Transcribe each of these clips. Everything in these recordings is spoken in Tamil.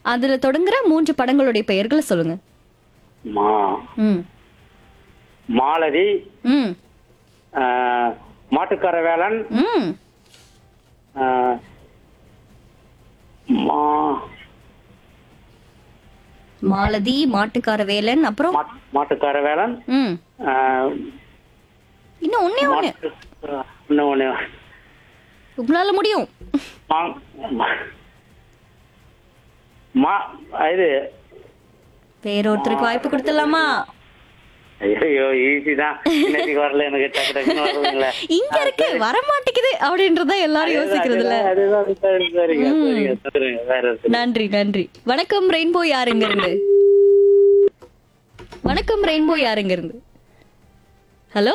அதுல தொடங்குற மூன்று படங்களுடைய பெயர்களை சொல்லுங்க மா ம் மாலதி ம் ஆ, மாட்டுக்கார வேலன் ம் ஆ, மா மாலதி மாட்டுக்கார வேலன் அப்புறம் மா- மாட்டுக்கார வேலன் ம் ஆ, இன்னும் ஒண்ணே ஒண்ணு மாட்டு- இன்னும் ஒண்ணு உங்களால முடியும் மா- மா- மா இது வேறொருத்தருக்கு வாய்ப்பு கொடுத்துடலாமா ஐயோ ஈஸி தான் இன்னைக்கு வரல எனக்கு டக்கு டக்குன்னு வருதுங்களே இங்க இருக்கு வர மாட்டேங்குது அப்படின்றத எல்லாரும் யோசிக்கிறதுல அதுதான் சரி, சரிங்க சரிங்க சரிங்க வேற இருக்கு நன்றி நன்றி வணக்கம் ரெயின்போ யாருங்க இருந்து வணக்கம் ரெயின்போ யாருங்க இருந்து ஹலோ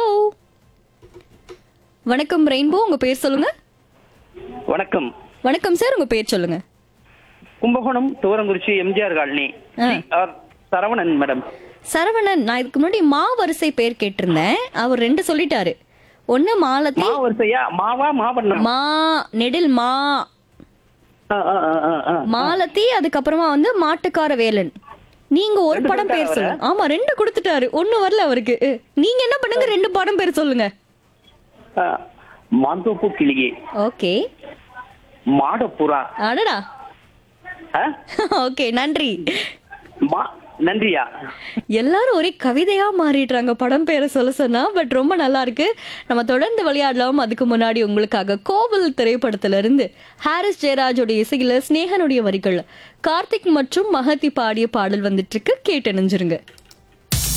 வணக்கம் ரெயின்போ உங்க பேர் சொல்லுங்க வணக்கம் வணக்கம் சார் உங்க பேர் சொல்லுங்க கும்பகோணம் துவரங்குறிச்சி எம்ஜிஆர் காலனி ஆ. ஆர் சரவணன் மேடம் சரவணன் நான் இதுக்கு முன்னாடி மா வரிசை பேர் கேட்டிருந்தேன் அவர் ரெண்டு சொல்லிட்டாரு ஒண்ணு மாலதி மா வரிசையா மாவா மாவண்ணம் மா நெடில் மா ஆ, ஆ, ஆ, ஆ, ஆ. மாலதி அதுக்கப்புறமா வந்து மாட்டுக்கார வேலன் நீங்க ஒரு ரெண்டு படம் பேர் கொடுத்தாரா சொல்லுங்க ஆமா ரெண்டு கொடுத்துட்டாரு ஒண்ணு வரல அவருக்கு அஹ், நீங்க என்ன பண்ணுங்க ரெண்டு படம் பேர் சொல்லுங்க ஆ, மாந்தோப்பு கிளியே ஓகே மாடப்புறா அடடா ஆ? ஓகே நன்றி மா நன்றியா எல்லாரும் ஒரே கவிதையா மாறிடுறாங்க படம் பேரை சொல்ல சொன்னா பட் ரொம்ப நல்லா இருக்கு நம்ம தொடர்ந்து விளையாடலாம் அதுக்கு முன்னாடி உங்களுக்காக கோவில் திரைப்படத்துல இருந்து ஹாரிஸ் ஜெயராஜோட இசையில ஸ்னேகனுடைய வரிகள்ல கார்த்திக் மற்றும் மகதி பாடிய பாடல் வந்துட்டு இருக்கு கேட்டு நினைஞ்சிருங்க